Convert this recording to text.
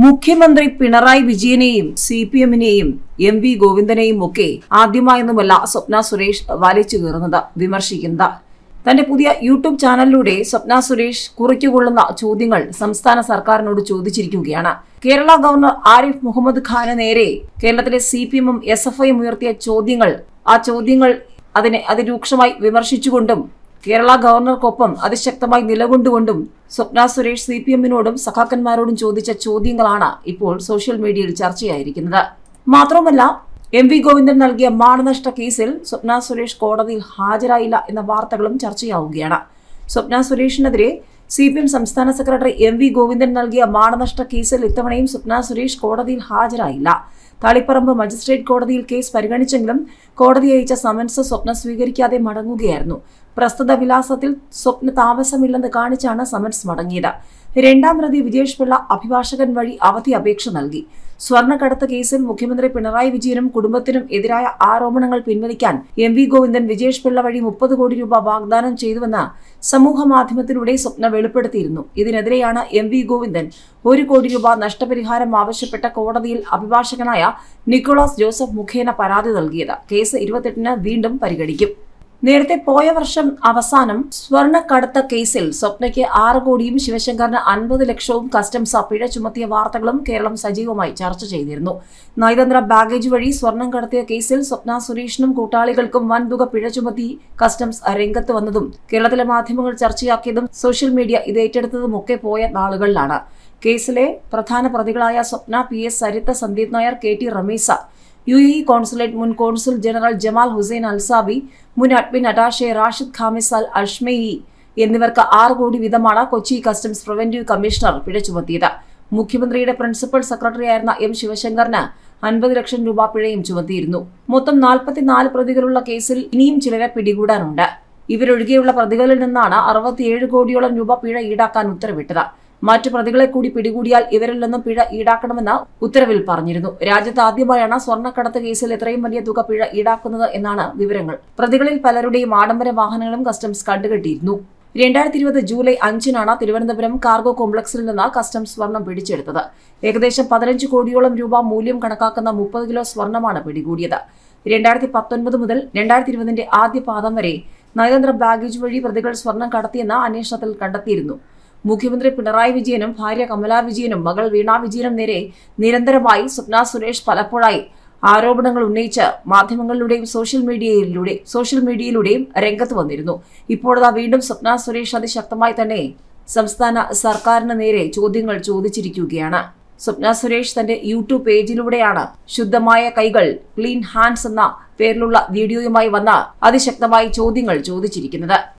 മുഖ്യമന്ത്രി പിണറായി വിജയനെയും C P എമ്മിനെയും എം വി ഗോവിന്ദനെയും ഒക്കെ ആദ്യമായൊന്നുമല്ല സ്വപ്ന സുരേഷ് വലിച്ചു കീറുന്നത് വിമർശിക്കുന്നത് തന്റെ പുതിയ യൂട്യൂബ് ചാനലിലൂടെ സ്വപ്ന സുരേഷ് കുറിക്കുകൊള്ളുന്ന ചോദ്യങ്ങൾ സംസ്ഥാന സർക്കാരിനോട് ചോദിച്ചിരിക്കുകയാണ് കേരള ഗവർണർ ആരിഫ് മുഹമ്മദ് ഖാന് നേരെ കേരളത്തിലെ സി പി എമ്മും എസ് എഫ് ഐയും ഉയർത്തിയ ചോദ്യങ്ങൾ ആ ചോദ്യങ്ങൾ അതിനെ അതിരൂക്ഷമായി വിമർശിച്ചുകൊണ്ടും കേരള ഗവർണർക്കൊപ്പം അതിശക്തമായി നിലകൊണ്ടുകൊണ്ടും സ്വപ്ന സുരേഷ് സി പി എമ്മിനോടും സഖാക്കന്മാരോടും ചോദിച്ച ചോദ്യങ്ങളാണ് ഇപ്പോൾ സോഷ്യൽ മീഡിയയിൽ ചർച്ചയായിരിക്കുന്നത് മാത്രമല്ല എം വി ഗോവിന്ദൻ നൽകിയ മാനനഷ്ട കേസിൽ സ്വപ്ന സുരേഷ് കോടതിയിൽ ഹാജരായില്ല എന്ന വാർത്തകളും ചർച്ചയാവുകയാണ് സ്വപ്ന സുരേഷിനെതിരെ സി പി എം സംസ്ഥാന സെക്രട്ടറി എം വി ഗോവിന്ദൻ നൽകിയ മാനനഷ്ട കേസിൽ ഇത്തവണയും സ്വപ്ന സുരേഷ് കോടതിയിൽ ഹാജരായില്ല തളിപ്പറമ്പ് മജിസ്ട്രേറ്റ് കോടതിയിൽ കേസ് പരിഗണിച്ചെങ്കിലും കോടതി അയച്ച സമൻസ് സ്വപ്ന സ്വീകരിക്കാതെ മടങ്ങുകയായിരുന്നു പ്രസ്തുത വിലാസത്തിൽ സ്വപ്ന താമസമില്ലെന്ന് കാണിച്ചാണ് സമൻസ് മടങ്ങിയത് രണ്ടാം പ്രതി വിജേഷ് പിള്ള അഭിഭാഷകൻ വഴി അവധി അപേക്ഷ നൽകി സ്വർണ്ണക്കടത്ത് കേസിൽ മുഖ്യമന്ത്രി പിണറായി വിജയനും കുടുംബത്തിനും എതിരായ ആരോപണങ്ങൾ പിൻവലിക്കാൻ എം വി ഗോവിന്ദൻ വിജേഷ് പിള്ള വഴി മുപ്പത് കോടി രൂപ വാഗ്ദാനം ചെയ്തുവെന്ന് സമൂഹ മാധ്യമത്തിലൂടെ സ്വപ്ന വെളിപ്പെടുത്തിയിരുന്നു ഇതിനെതിരെയാണ് എം വി ഗോവിന്ദൻ ഒരു കോടി രൂപ നഷ്ടപരിഹാരം ആവശ്യപ്പെട്ട കോടതിയിൽ അഭിഭാഷകനായ നിക്കോളാസ് ജോസഫ് മുഖേന പരാതി നൽകിയത് കേസ് ഇരുപത്തെട്ടിന് വീണ്ടും പരിഗണിക്കും നേരത്തെ പോയ വർഷം അവസാനം സ്വർണ്ണക്കടത്ത കേസിൽ സ്വപ്നയ്ക്ക് ആറ് കോടിയും ശിവശങ്കറിന് അൻപത് ലക്ഷവും കസ്റ്റംസ് പിഴ ചുമത്തിയ വാർത്തകളും കേരളം സജീവമായി ചർച്ച ചെയ്തിരുന്നു നയതന്ത്ര ബാഗേജ് വഴി സ്വർണം കടത്തിയ കേസിൽ സ്വപ്ന സുരേഷിനും കൂട്ടാളികൾക്കും വൻതുക പിഴ ചുമത്തി കസ്റ്റംസ് രംഗത്ത് വന്നതും കേരളത്തിലെ മാധ്യമങ്ങൾ ചർച്ചയാക്കിയതും സോഷ്യൽ മീഡിയ ഇത് ഏറ്റെടുത്തതുമൊക്കെ പോയ നാളുകളിലാണ് കേസിലെ പ്രധാന പ്രതികളായ Swapna P S Sarith Sandeep Nair K T റമീസ യു എ ഇ കോൺസുലേറ്റ് മുൻ consul general Jamal Hussain Alsabi മുൻ admin attache Rashid Khamis Al Ashmeia എന്നിവർക്ക് ആറ് കോടി വീതമാണ് കൊച്ചി കസ്റ്റംസ് പ്രിവന്റീവ് കമ്മീഷണർ പിഴ ചുമത്തിയത് മുഖ്യമന്ത്രിയുടെ പ്രിൻസിപ്പൽ സെക്രട്ടറിയായിരുന്ന എം ശിവശങ്കറിന് അൻപത് ലക്ഷം രൂപ പിഴയും ചുമത്തിയിരുന്നു മൊത്തം നാൽപ്പത്തിനാല് പ്രതികളുള്ള കേസിൽ ഇനിയും ചിലരെ പിടികൂടാനുണ്ട് ഇവരൊഴികെയുള്ള പ്രതികളിൽ നിന്നാണ് അറുപത്തിയേഴ് കോടിയോളം രൂപ പിഴ ഈടാക്കാൻ ഉത്തരവിട്ടത് മറ്റു പ്രതികളെ കൂടി പിടികൂടിയാൽ ഇവരിൽ നിന്നും പിഴ ഈടാക്കണമെന്ന് ഉത്തരവിൽ പറഞ്ഞിരുന്നു രാജ്യത്ത് ആദ്യമായാണ് സ്വർണ്ണക്കടത്ത് കേസിൽ ഇത്രയും വലിയ തുക പിഴ ഈടാക്കുന്നത് എന്നാണ് വിവരങ്ങൾ പ്രതികളിൽ പലരുടെയും ആഡംബര വാഹനങ്ങളും കസ്റ്റംസ് കണ്ടുകെട്ടിയിരുന്നു രണ്ടായിരത്തി ഇരുപത് ജൂലൈ അഞ്ചിനാണ് തിരുവനന്തപുരം കാർഗോ കോംപ്ലക്സിൽ നിന്ന് കസ്റ്റംസ് സ്വർണം പിടിച്ചെടുത്തത് ഏകദേശം പതിനഞ്ച് കോടിയോളം രൂപ മൂല്യം കണക്കാക്കുന്ന മുപ്പത് കിലോ സ്വർണമാണ് പിടികൂടിയത് രണ്ടായിരത്തി പത്തൊൻപത് മുതൽ രണ്ടായിരത്തി ഇരുപതിന്റെ ആദ്യ പാദം വരെ നയതന്ത്ര ബാഗേജ് വഴി പ്രതികൾ സ്വർണം കടത്തിയെന്ന് അന്വേഷണത്തിൽ കണ്ടെത്തിയിരുന്നു മുഖ്യമന്ത്രി പിണറായി വിജയനും ഭാര്യ കമലാ വിജയനും മകൾ വീണ വിജയനും നേരെ നിരന്തരമായി സ്വപ്ന സുരേഷ് പലപ്പോഴായി ആരോപണങ്ങൾ ഉന്നയിച്ച് മാധ്യമങ്ങളിലൂടെയും സോഷ്യൽ മീഡിയയിലൂടെ സോഷ്യൽ മീഡിയയിലൂടെയും രംഗത്ത് വന്നിരുന്നു ഇപ്പോഴതാ വീണ്ടും സ്വപ്ന സുരേഷ് അതിശക്തമായി തന്നെ സംസ്ഥാന സർക്കാരിന് നേരെ ചോദ്യങ്ങൾ ചോദിച്ചിരിക്കുകയാണ് സ്വപ്ന സുരേഷ് തന്റെ യൂട്യൂബ് പേജിലൂടെയാണ് ശുദ്ധമായ കൈകൾ ക്ലീൻ ഹാൻഡ്സ് എന്ന പേരിലുള്ള വീഡിയോയുമായി വന്ന അതിശക്തമായി ചോദ്യങ്ങൾ ചോദിച്ചിരിക്കുന്നത്